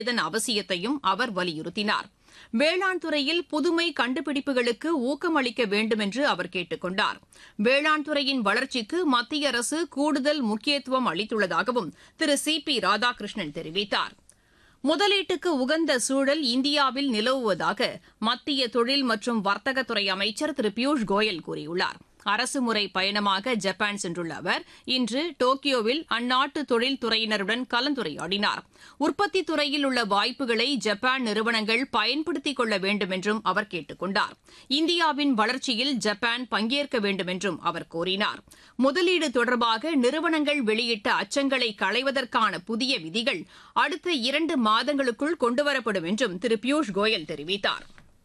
இதன் அவசியத்தையும் அவர் வலியுறுத்தினார் வேளாண் துறையில் புதுமை கண்டுபிடிப்புகளுக்கு ஊக்கமளிக்க வேண்டும் என்று அவர் கேட்டுக் கொண்டார் வேளாண் துறையின் வளர்ச்சிக்கு மத்திய அரசு கூடுதல் முக்கியத்துவம் அளித்துள்ளதாகவும் திரு சி பி ராதாகிருஷ்ணன் தெரிவித்தார் முதலீட்டுக்கு உகந்த சூழல் இந்தியாவில் நிலவுவதாக மத்திய தொழில் மற்றும் வர்த்தகத்துறை அமைச்சர் திரு பியூஷ் கோயல் கூறியுள்ளார் அரசுமுறை பயணமாக ஜப்பான் சென்றுள்ள அவர் இன்று டோக்கியோவில் அந்நாட்டு தொழில்துறையினருடன் கலந்துரையாடினார் உற்பத்தி துறையில் உள்ள வாய்ப்புகளை ஜப்பான் நிறுவனங்கள் பயன்படுத்திக் கொள்ள வேண்டும் என்றும் அவர் கேட்டுக் கொண்டார் இந்தியாவின் வளர்ச்சியில் ஜப்பான் பங்கேற்க வேண்டும் என்றும் அவர் கூறினார் முதலீடு தொடர்பாக நிறுவனங்கள் வெளியிட்ட அச்சங்களை களைவதற்கான புதிய விதிகள் அடுத்த இரண்டு மாதங்களுக்குள் கொண்டுவரப்படும் என்றும் திரு பியூஷ் கோயல் தெரிவித்தாா்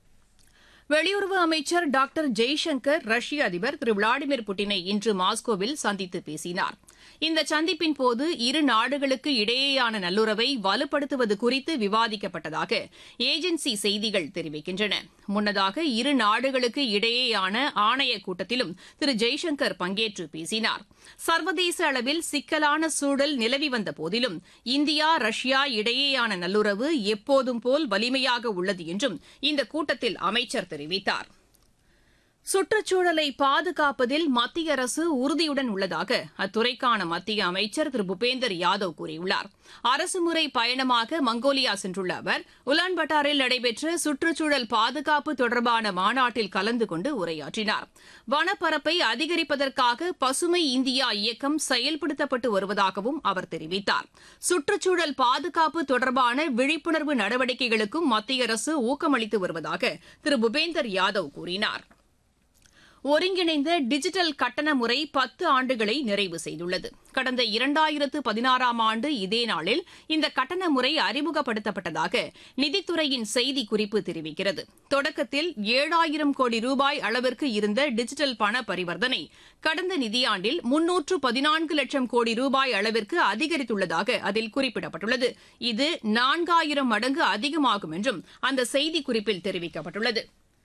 வெளியுறவு அமைச்சர் டாக்டர் ஜெய்சங்கர் ரஷ்ய அதிபர் திரு விளாடிமிர் புட்டினை இன்று மாஸ்கோவில் சந்தித்து பேசினார் இந்த சந்திப்பின் போது இரு நாடுகளுக்கு இடையேயான நல்லுறவை வலுப்படுத்துவது குறித்து விவாதிக்கப்பட்டதாக ஏஜென்சி செய்திகள் தெரிவிக்கின்றன முன்னதாக இரு நாடுகளுக்கு இடையேயான ஆணையக் கூட்டத்திலும் திரு ஜெய்சங்கர் பங்கேற்று பேசினார் சர்வதேச அளவில் சிக்கலான சூழல் நிலவி வந்த போதிலும் இந்தியா ரஷ்யா இடையேயான நல்லுறவு எப்போதும் போல் வலிமையாக உள்ளது என்றும் இந்த கூட்டத்தில் அமைச்சர் தெரிவித்தார் சுற்றுச்சூழலை பாதுகாப்பதில் மத்திய அரசு உறுதியுடன் உள்ளதாக அத்துறைக்கான மத்திய அமைச்சர் திரு பூபேந்தர் யாதவ் கூறியுள்ளார் அரசுமுறை பயணமாக மங்கோலியா சென்றுள்ள அவர் உலான்பட்டாரில் நடைபெற்ற சுற்றுச்சூழல் பாதுகாப்பு தொடர்பான மாநாட்டில் கலந்து கொண்டு உரையாற்றினார் வனப்பரப்பை அதிகரிப்பதற்காக பசுமை இந்தியா இயக்கம் செயல்படுத்தப்பட்டு வருவதாகவும் அவர் தெரிவித்தார் சுற்றுச்சூழல் பாதுகாப்பு தொடர்பான விழிப்புணர்வு நடவடிக்கைகளுக்கும் மத்திய அரசு ஊக்கமளித்து வருவதாக திரு பூபேந்தர் யாதவ் கூறினார் ஒருங்கிணைந்த டிஜிட்டல் கட்டண முறை பத்து ஆண்டுகளை நிறைவு செய்துள்ளது கடந்த இரண்டாயிரத்து பதினாறாம் ஆண்டு இதே நாளில் இந்த கட்டண முறை அறிமுகப்படுத்தப்பட்டதாக நிதித்துறையின் செய்திக்குறிப்பு தெரிவிக்கிறது தொடக்கத்தில் ஏழாயிரம் கோடி ரூபாய் அளவிற்கு இருந்த டிஜிட்டல் பண பரிவர்த்தனை கடந்த நிதியாண்டில் முன்னூற்று பதினான்கு லட்சம் கோடி ரூபாய் அளவிற்கு அதிகரித்துள்ளதாக அதில் குறிப்பிடப்பட்டுள்ளது இது நான்காயிரம் மடங்கு அதிகமாகும் என்றும் அந்த செய்திக்குறிப்பில் தெரிவிக்கப்பட்டுள்ளது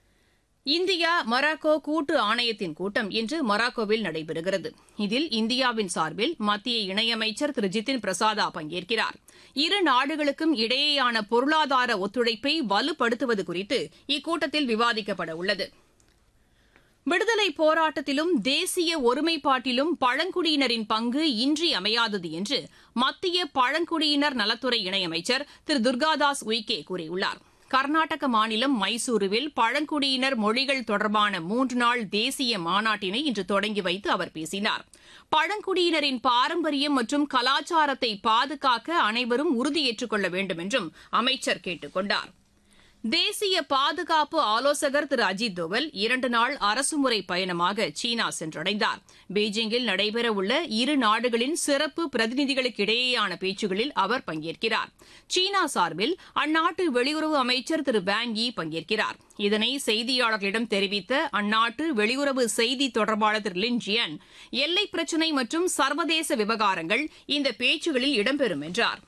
இந்தியா மொராக்கோ கூட்டு ஆணையத்தின் கூட்டம் இன்று மொராக்கோவில் நடைபெறுகிறது இதில் இந்தியாவின் சார்பில் மத்திய இணையமைச்சர் திரு ஜிதின் பிரசாதா பங்கேற்கிறார் இரு நாடுகளுக்கும் இடையேயான பொருளாதார ஒத்துழைப்பை வலுப்படுத்துவது குறித்து இக்கூட்டத்தில் விவாதிக்கப்பட உள்ளது விடுதலை போராட்டத்திலும் தேசிய ஒருமைப்பாட்டிலும் பழங்குடியினரின் பங்கு இன்றியமையாதது என்று மத்திய பழங்குடியினர் நலத்துறை இணையமைச்சர் திரு துர்காதாஸ் உய்கே கூறியுள்ளார் கர்நாடக மாநிலம் மைசூருவில் பழங்குடியினர் மொழிகள் தொடர்பான மூன்று நாள் தேசிய மாநாட்டினை இன்று தொடங்கி வைத்து அவர் பேசினார் பழங்குடியினரின் பாரம்பரியம் மற்றும் கலாச்சாரத்தை பாதுகாக்க அனைவரும் உறுதியேற்றுக் கொள்ள வேண்டும் என்றும் அமைச்சர் கேட்டுக் கொண்டார் தேசிய பாதுகாப்பு ஆலோசகர் திரு அஜித் தோவல் இரண்டு நாள் அரசுமுறை பயணமாக சீனா சென்றடைந்தார் பெய்ஜிங்கில் நடைபெறவுள்ள இரு நாடுகளின் சிறப்பு பிரதிநிதிகளுக்கு இடையேயான பேச்சுகளில் அவர் பங்கேற்கிறார் சீனா சார்பில் அந்நாட்டு வெளியுறவு அமைச்சர் திரு வேங் யி பங்கேற்கிறார் இதனை செய்தியாளர்களிடம் தெரிவித்த அந்நாட்டு வெளியுறவு செய்தி தொடர்பாளர் திரு லின் ஜியன் எல்லை பிரச்சினை மற்றும் சர்வதேச விவகாரங்கள் இந்த பேச்சுகளில் இடம்பெறும் என்றார்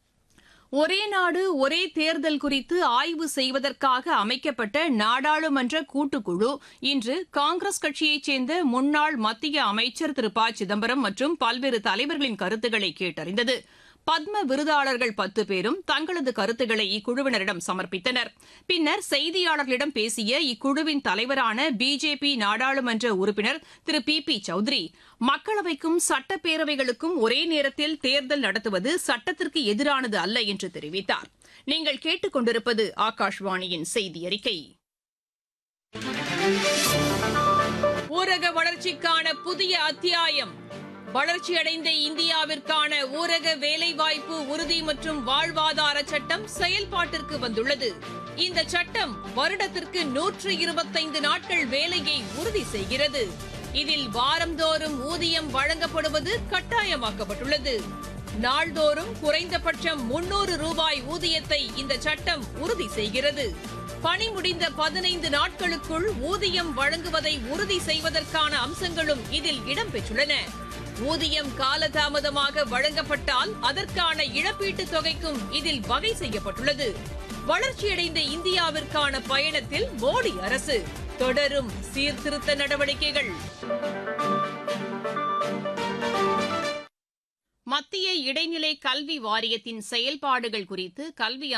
ஒரே நாடு ஒரே தேர்தல் குறித்து ஆய்வு செய்வதற்காக அமைக்கப்பட்ட நாடாளுமன்ற கூட்டுக்குழு இன்று காங்கிரஸ் கட்சியைச் சேர்ந்த முன்னாள் மத்திய அமைச்சர் திரு ப சிதம்பரம் மற்றும் பல்வேறு தலைவர்களின் கருத்துக்களை கேட்டறிந்தது பத்ம விருதாளர்கள் பத்து பேரும் தங்களது கருத்துக்களை இக்குழுவினரிடம் சமர்ப்பித்தனர் பின்னர் செய்தியாளர்களிடம் பேசிய இக்குழுவின் தலைவரான பிஜேபி நாடாளுமன்ற உறுப்பினர் திரு பி பி சௌத்ரி மக்களவைக்கும் சட்டப்பேரவைகளுக்கும் ஒரே நேரத்தில் தேர்தல் நடத்துவது சட்டத்திற்கு எதிரானது அல்ல என்று தெரிவித்தார் நீங்கள் கேட்டுக்கொண்டிருப்பது ஆகாஷ்வாணியின் செய்தி அறிக்கை ஊரக வளர்ச்சிக்கான புதிய அத்தியாயம் வளர்ச்சியடைந்த இந்தியாவிற்கான ஊரக வேலைவாய்ப்பு உறுதி மற்றும் வாழ்வாதார சட்டம் செயல்பாட்டிற்கு வந்துள்ளது இந்த சட்டம் வருடத்திற்கு நூற்று இருபத்தைந்து நாட்கள் வேலையை உறுதி செய்கிறது இதில் வாரந்தோறும் ஊதியம் வழங்கப்படுவது கட்டாயமாக்கப்பட்டுள்ளது நாள்தோறும் குறைந்தபட்சம் முன்னூறு ரூபாய் ஊதியத்தை இந்த சட்டம் உறுதி செய்கிறது பணி முடிந்த பதினைந்து நாட்களுக்குள் ஊதியம் வழங்குவதை உறுதி செய்வதற்கான அம்சங்களும் இதில் இடம்பெற்றுள்ளன ஊதியம் காலதாமதமாக வழங்கப்பட்டால் அதற்கான இழப்பீட்டுத் தொகைக்கும் இதில் வகை செய்யப்பட்டுள்ளது வளர்ச்சியடைந்த இந்தியாவிற்கான பயணத்தில் மோடி அரசு தொடரும் சீர்திருத்த நடவடிக்கைகள் மத்திய இடைநிலை கல்வி வாரியத்தின் செயல்பாடுகள் குறித்து கல்வி